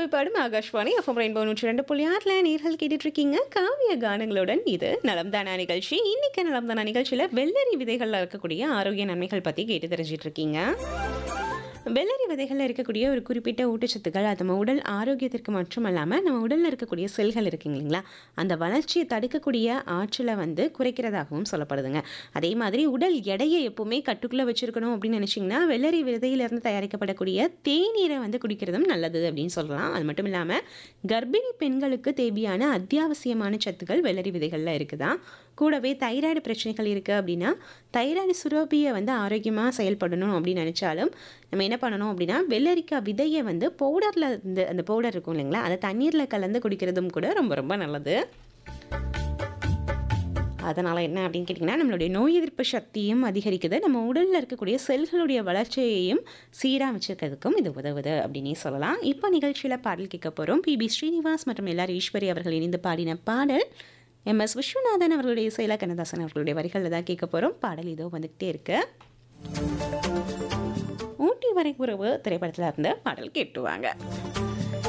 குரல் பாடும் Akashvani FM rainbow நூற்றி ரெண்டு புள்ளி ஆறில் நேர்கள் கேட்டுட்டு இருக்கீங்க காவிய கானங்களுடன் இது நலம்தானா நிகழ்ச்சி இன்னைக்கு நலம்தானா நிகழ்ச்சியில் வெள்ளரி விதைகளில் இருக்கக்கூடிய ஆரோக்கிய நன்மைகள் பற்றி கேட்டு தெரிஞ்சிட்டு இருக்கீங்க வெள்ளரி விதைகளில் இருக்கக்கூடிய ஒரு குறிப்பிட்ட ஊட்டச்சத்துக்கள் அது நம்ம உடல் ஆரோக்கியத்திற்கு மட்டும் இல்லாமல் நம்ம உடலில் இருக்கக்கூடிய செல்கள் இருக்குங்க இல்லைங்களா அந்த வளர்ச்சியை தடுக்கக்கூடிய ஆற்றலை வந்து குறைக்கிறதாகவும் சொல்லப்படுதுங்க அதே மாதிரி உடல் எடையை எப்பவுமே கட்டுக்குள்ளே வச்சிருக்கணும் அப்படின்னு நினச்சிங்கன்னா வெள்ளரி விதையிலிருந்து தயாரிக்கப்படக்கூடிய தேநீரை வந்து குடிக்கிறதும் நல்லது அப்படின்னு சொல்லலாம் அது மட்டும் இல்லாமல் கர்ப்பிணி பெண்களுக்கு தேவையான அத்தியாவசியமான சத்துக்கள் வெள்ளரி விதைகளில் இருக்குதான் கூடவே தைராய்டு பிரச்சனைகள் இருக்குது அப்படின்னா தைராய்டு சுரபியை வந்து ஆரோக்கியமாக செயல்படணும் அப்படின்னு நினச்சாலும் நம்ம என்ன பண்ணணும் அப்படின்னா வெள்ளரிக்காய் விதையை வந்து பவுடரில் இருந்து அந்த பவுடர் இருக்கும் இல்லைங்களா அதை தண்ணீரில் கலந்து குடிக்கிறதும் கூட ரொம்ப ரொம்ப நல்லது அதனால் என்ன அப்படின்னு கேட்டிங்கன்னா நம்மளுடைய நோய் எதிர்ப்பு சக்தியும் அதிகரிக்குது நம்ம உடலில் இருக்கக்கூடிய செல்களுடைய வளர்ச்சியையும் சீராக வச்சுருக்கிறதுக்கும் இது உதவுது அப்படின்னே சொல்லலாம் இப்போ நிகழ்ச்சியில் பாடல் கேட்க போகிறோம் பிபி ஸ்ரீனிவாஸ் மற்றும் எல்ஆர் ஈஸ்வரி அவர்கள் இணைந்து பாடின பாடல் எம் எஸ் விஸ்வநாதன் அவர்களுடைய இசையில கண்ணதாசன் அவர்களுடைய வரிகளில் தான் கேட்க போகிறோம் பாடல் இதோ வந்துக்கிட்டே இருக்கு ஊட்டி வரை உறவு திரைப்படத்தில் இருந்த பாடல் கேட்டுவாங்க